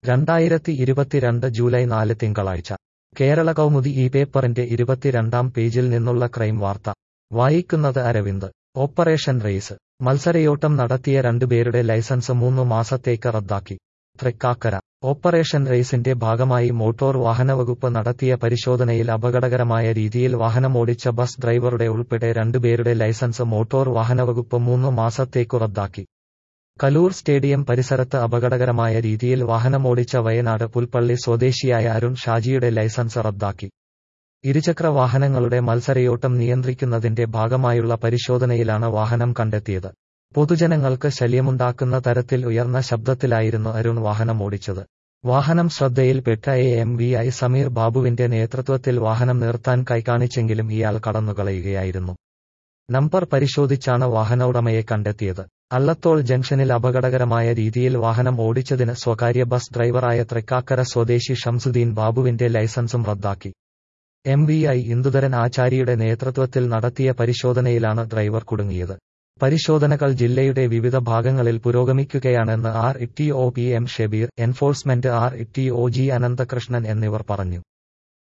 രണ്ടായിരത്തി ഇരുപത്തിരണ്ട് ജൂലൈ നാല് തിങ്കളാഴ്ച കേരള കൗമുദി ഈ പേപ്പറിന്റെ ഇരുപത്തിരണ്ടാം പേജിൽ നിന്നുള്ള ക്രൈം വാർത്ത വായിക്കുന്നത് അരവിന്ദ് ഓപ്പറേഷൻ റേസ് മത്സരയോട്ടം നടത്തിയ രണ്ടുപേരുടെ ലൈസൻസ് മൂന്നു മാസത്തേക്ക് റദ്ദാക്കി തൃക്കാക്കര ഓപ്പറേഷൻ റേസിന്റെ ഭാഗമായി മോട്ടോർ വാഹനവകുപ്പ് നടത്തിയ പരിശോധനയിൽ അപകടകരമായ രീതിയിൽ വാഹനമോടിച്ച ബസ് ഡ്രൈവറുടെ ഉൾപ്പെടെ രണ്ടുപേരുടെ ലൈസൻസ് മോട്ടോർ വാഹനവകുപ്പ് മൂന്നു മാസത്തേക്കു റദ്ദാക്കി കലൂർ സ്റ്റേഡിയം പരിസരത്ത് അപകടകരമായ രീതിയിൽ വാഹനമോടിച്ച വയനാട് പുൽപ്പള്ളി സ്വദേശിയായ അരുൺ ഷാജിയുടെ ലൈസൻസ് റദ്ദാക്കി ഇരുചക്ര വാഹനങ്ങളുടെ മത്സരയോട്ടം നിയന്ത്രിക്കുന്നതിന്റെ ഭാഗമായുള്ള പരിശോധനയിലാണ് വാഹനം കണ്ടെത്തിയത് പൊതുജനങ്ങൾക്ക് ശല്യമുണ്ടാക്കുന്ന തരത്തിൽ ഉയർന്ന ശബ്ദത്തിലായിരുന്നു അരുൺ വാഹനമോടിച്ചത് വാഹനം ശ്രദ്ധയിൽപ്പെട്ട A M V I Sameer ബാബുവിന്റെ നേതൃത്വത്തിൽ വാഹനം നിർത്താൻ കൈകാണിച്ചെങ്കിലും ഇയാൾ കടന്നുകളയുകയായിരുന്നു നമ്പർ പരിശോധിച്ചാണ് വാഹന ഉടമയെ കണ്ടെത്തിയത് അള്ളത്തോൾ ജംഗ്ഷനിൽ അപകടകരമായ രീതിയിൽ വാഹനം ഓടിച്ചതിന് സ്വകാര്യ ബസ് ഡ്രൈവറായ തൃക്കാക്കര സ്വദേശി ഷംസുദ്ദീൻ ബാബുവിന്റെ ലൈസൻസും റദ്ദാക്കി എം വി ഐ ഇന്ദുധരൻ ആചാര്യയുടെ നേതൃത്വത്തിൽ നടത്തിയ പരിശോധനയിലാണ് ഡ്രൈവർ കുടുങ്ങിയത് പരിശോധനകൾ ജില്ലയുടെ വിവിധ ഭാഗങ്ങളിൽ പുരോഗമിക്കുകയാണെന്ന് R E T O P M Shebeer enforcement R E T O G Ananthakrishnan എന്നിവർ പറഞ്ഞു